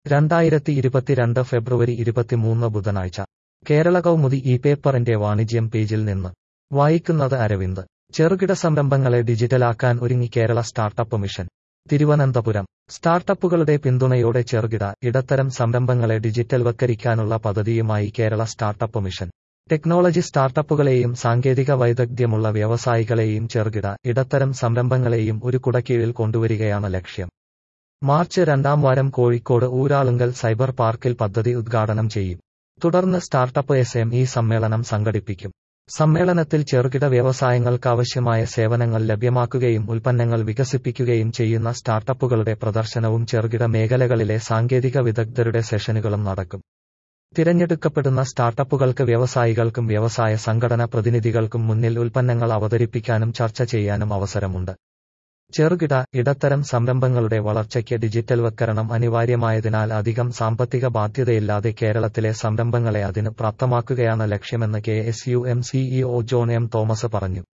രണ്ടായിരത്തി ഇരുപത്തിരണ്ട് ഫെബ്രുവരി ഇരുപത്തിമൂന്ന് ബുധനാഴ്ച കേരള കൗമുദി ഈ പേപ്പറിന്റെ വാണിജ്യം പേജിൽ നിന്ന് വായിക്കുന്നത് അരവിന്ദ് ചെറുകിട സംരംഭങ്ങളെ ഡിജിറ്റലാക്കാൻ ഒരുങ്ങി കേരള സ്റ്റാർട്ടപ്പ് മിഷൻ തിരുവനന്തപുരം സ്റ്റാർട്ടപ്പുകളുടെ പിന്തുണയോടെ ചെറുകിട ഇടത്തരം സംരംഭങ്ങളെ ഡിജിറ്റൽവൽക്കരിക്കാനുള്ള പദ്ധതിയുമായി കേരള സ്റ്റാർട്ടപ്പ് മിഷൻ ടെക്നോളജി സ്റ്റാർട്ടപ്പുകളെയും സാങ്കേതിക വൈദഗ്ധ്യമുള്ള വ്യവസായികളെയും ചെറുകിട ഇടത്തരം സംരംഭങ്ങളെയും ഒരു കുടക്കീഴിൽ കൊണ്ടുവരികയാണ് ലക്ഷ്യം മാർച്ച് രണ്ടാം വാരം കോഴിക്കോട് ഊരാളുങ്കൽ സൈബർ പാർക്കിൽ പദ്ധതി ഉദ്ഘാടനം ചെയ്യും തുടർന്ന് സ്റ്റാർട്ടപ്പ് എസ് എം ഇ സമ്മേളനം സംഘടിപ്പിക്കും സമ്മേളനത്തിൽ ചെറുകിട വ്യവസായങ്ങൾക്കാവശ്യമായ സേവനങ്ങൾ ലഭ്യമാക്കുകയും ഉൽപ്പന്നങ്ങൾ വികസിപ്പിക്കുകയും ചെയ്യുന്ന സ്റ്റാർട്ടപ്പുകളുടെ പ്രദർശനവും ചെറുകിട മേഖലകളിലെ സാങ്കേതിക വിദഗ്ധരുടെ സെഷനുകളും നടക്കും തിരഞ്ഞെടുക്കപ്പെടുന്ന സ്റ്റാർട്ടപ്പുകൾക്ക് വ്യവസായികൾക്കും വ്യവസായ സംഘടന പ്രതിനിധികൾക്കും മുന്നിൽ ഉൽപ്പന്നങ്ങൾ അവതരിപ്പിക്കാനും ചർച്ച ചെയ്യാനും അവസരമുണ്ട് ചെറുകിട ഇടത്തരം സംരംഭങ്ങളുടെ വളർച്ചയ്ക്ക് ഡിജിറ്റൽവൽക്കരണം അനിവാര്യമായതിനാൽ അധികം സാമ്പത്തിക ബാധ്യതയില്ലാതെ കേരളത്തിലെ സംരംഭങ്ങളെ അതിന് പ്രാപ്തമാക്കുകയാണ് ലക്ഷ്യമെന്ന് K S U M CEO John M Thomas പറഞ്ഞു